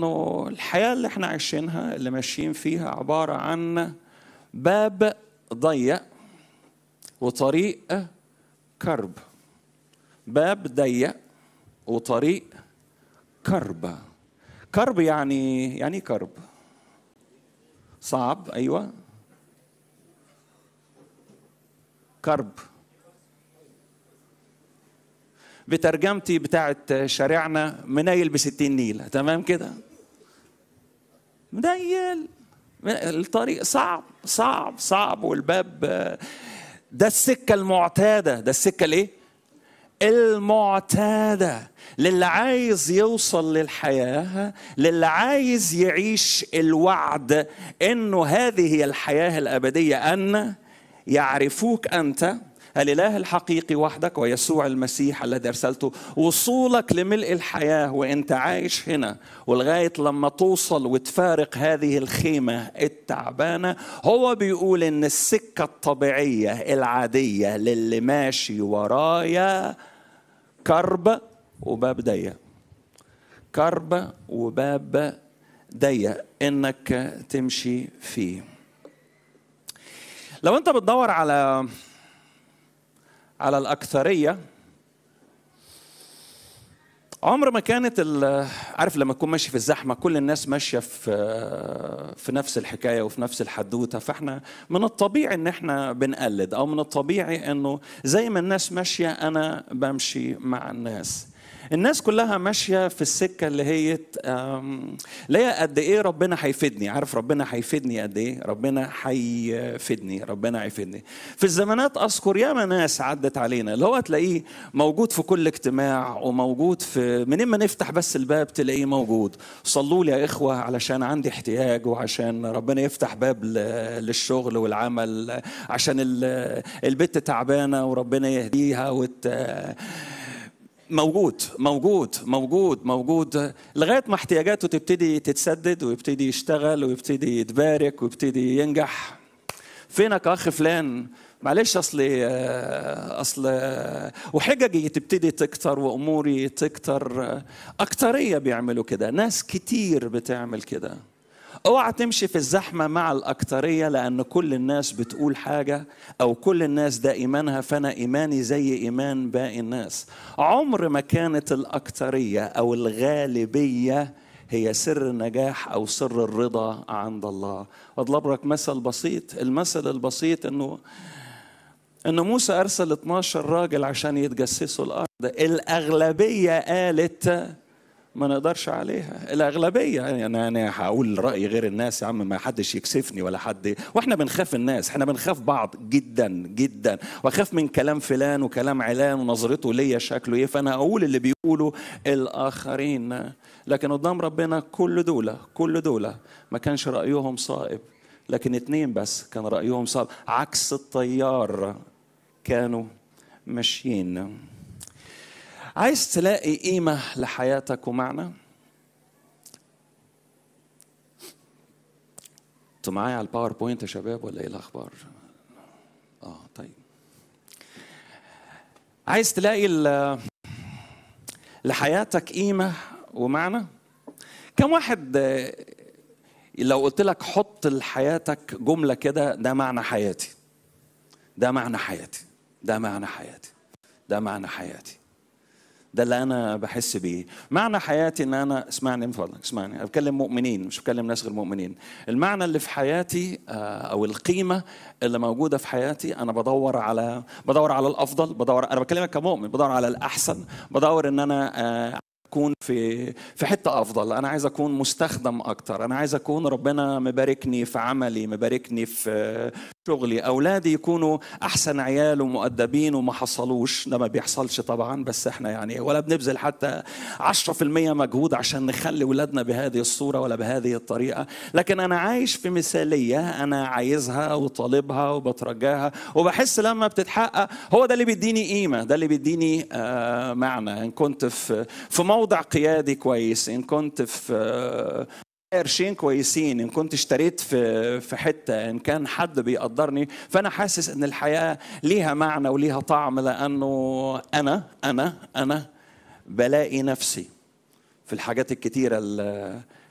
انه الحياه اللي احنا عايشينها اللي ماشيين فيها عباره عن باب ضيق وطريق كرب باب ضيق وطريق كرب كرب يعني يعني كرب صعب ايوه كرب بترجمتي بتاعت شارعنا منيل بستين نيلة تمام كده منيل الطريق صعب صعب صعب والباب ده السكة المعتادة ده السكة الايه المعتادة للي عايز يوصل للحياة للي عايز يعيش الوعد انه هذه هي الحياة الأبدية أن يعرفوك أنت الإله الحقيقي وحدك ويسوع المسيح الذي أرسلته وصولك لملء الحياة وأنت عايش هنا ولغاية لما توصل وتفارق هذه الخيمة التعبانة هو بيقول إن السكة الطبيعية العادية للي ماشي ورايا كرب وباب ضيق كرب وباب ضيق إنك تمشي فيه لو أنت بتدور على على الأكثرية عمر ما كانت عارف لما تكون ماشي في الزحمة كل الناس ماشية في في نفس الحكاية وفي نفس الحدوتة فاحنا من الطبيعي ان احنا بنقلد او من الطبيعي انه زي ما الناس ماشية انا بمشي مع الناس الناس كلها ماشيه في السكه اللي هي اللي هي قد ايه ربنا هيفيدني عارف ربنا هيفيدني قد ايه ربنا هيفيدني ربنا هيفيدني في الزمانات اذكر ياما ناس عدت علينا اللي هو تلاقيه موجود في كل اجتماع وموجود في منين ما نفتح بس الباب تلاقيه موجود صلوا لي يا اخوه علشان عندي احتياج وعشان ربنا يفتح باب للشغل والعمل عشان البت تعبانه وربنا يهديها وت موجود موجود موجود موجود لغايه ما احتياجاته تبتدي تتسدد ويبتدي يشتغل ويبتدي يتبارك ويبتدي ينجح فينك اخ فلان معلش اصل اصل وحججي تبتدي تكتر واموري تكتر اكتريه بيعملوا كده ناس كتير بتعمل كده اوعى تمشي في الزحمة مع الأكترية لأن كل الناس بتقول حاجة أو كل الناس ده إيمانها فأنا إيماني زي إيمان باقي الناس عمر ما كانت الأكترية أو الغالبية هي سر النجاح أو سر الرضا عند الله أضرب لك مثل بسيط المثل البسيط أنه أن موسى أرسل 12 راجل عشان يتجسسوا الأرض الأغلبية قالت ما نقدرش عليها الأغلبية يعني أنا هقول رأي غير الناس يا عم ما حدش يكسفني ولا حد وإحنا بنخاف الناس إحنا بنخاف بعض جدا جدا وأخاف من كلام فلان وكلام علان ونظرته ليا شكله إيه فأنا أقول اللي بيقولوا الآخرين لكن قدام ربنا كل دولة كل دولة ما كانش رأيهم صائب لكن اتنين بس كان رأيهم صائب عكس الطيار كانوا ماشيين عايز تلاقي قيمة لحياتك ومعنى انتوا معايا على الباوربوينت يا شباب ولا ايه الاخبار؟ اه طيب عايز تلاقي لحياتك قيمة ومعنى؟ كم واحد لو قلت لك حط لحياتك جملة كده ده معنى حياتي ده معنى حياتي ده معنى حياتي ده معنى حياتي ده اللي انا بحس بيه معنى حياتي ان انا اسمعني من فضلك اسمعني انا بتكلم مؤمنين مش بتكلم ناس غير مؤمنين المعنى اللي في حياتي او القيمه اللي موجوده في حياتي انا بدور على بدور على الافضل بدور انا بكلمك كمؤمن بدور على الاحسن بدور ان انا اكون في في حته افضل انا عايز اكون مستخدم اكتر انا عايز اكون ربنا مباركني في عملي مباركني في شغلي اولادي يكونوا احسن عيال ومؤدبين وما حصلوش ده ما بيحصلش طبعا بس احنا يعني ولا بنبذل حتى 10% مجهود عشان نخلي ولادنا بهذه الصوره ولا بهذه الطريقه لكن انا عايش في مثاليه انا عايزها وطالبها وبترجاها وبحس لما بتتحقق هو ده اللي بيديني قيمه ده اللي بيديني آه معنى ان كنت في في موضع قيادي كويس ان كنت في قرشين كويسين ان كنت اشتريت في في حته ان كان حد بيقدرني فانا حاسس ان الحياه ليها معنى وليها طعم لانه انا انا انا بلاقي نفسي في الحاجات الكتيره اللي